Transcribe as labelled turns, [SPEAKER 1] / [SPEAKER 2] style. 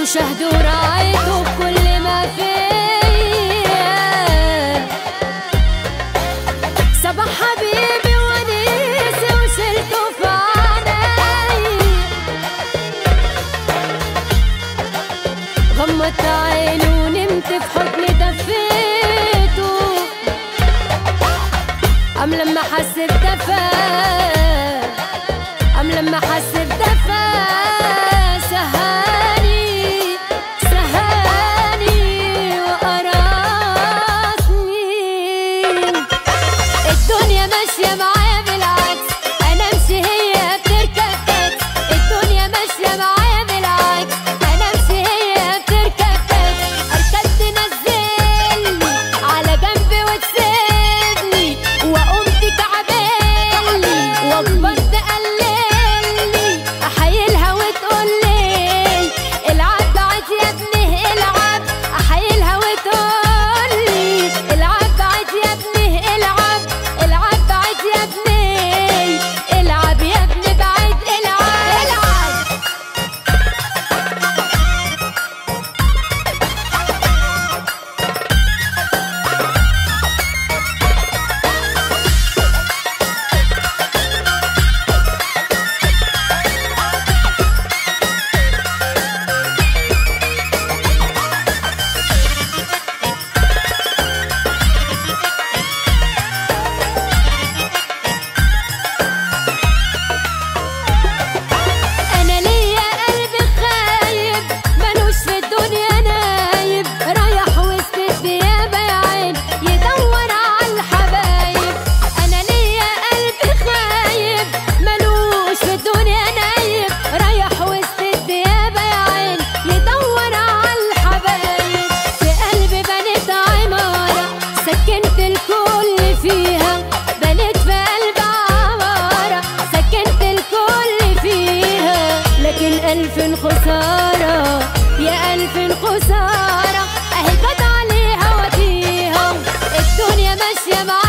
[SPEAKER 1] وشهد ورعيته بكل ما فيا صباح حبيبي ونيسي وشلته في عيني غمضت عيني ونمت في حضني دفيته أم لما حس بدفى أم لما حس بدفى سهاني سهاني وقرصني الدنيا ماشية معايا بالعكس أنا أمشي هي بتركب تاكس الدنيا ماشية معايا بالعكس أنا أمشي هي بتركب تاكس أركب تنزلني على جنبي وتسيبني وأقوم تكعبلني وأكبر تقللني أحايلها وتقولي العب بعد يا ابني العب أحايلها وتقولي العب بعد يا ابني العب العب بعد يا ابني العب يا ابني بعد العب العب انا ليا قلب خايب ملوش في الدنيا نايب رايح وسط الديابة يا عين يدور على الحبايب انا ليا قلب خايب ملوش في الدنيا نايب رايح وسط الديابة يا عين يدور على الحبايب في قلبي بنيت عمارة سكنت الكل فيها بنيت في قلب عمارة سكنت الكل فيها لكن ألف خسارة يا ألف خسارة أهي جت عليها وديها الدنيا ماشية معايا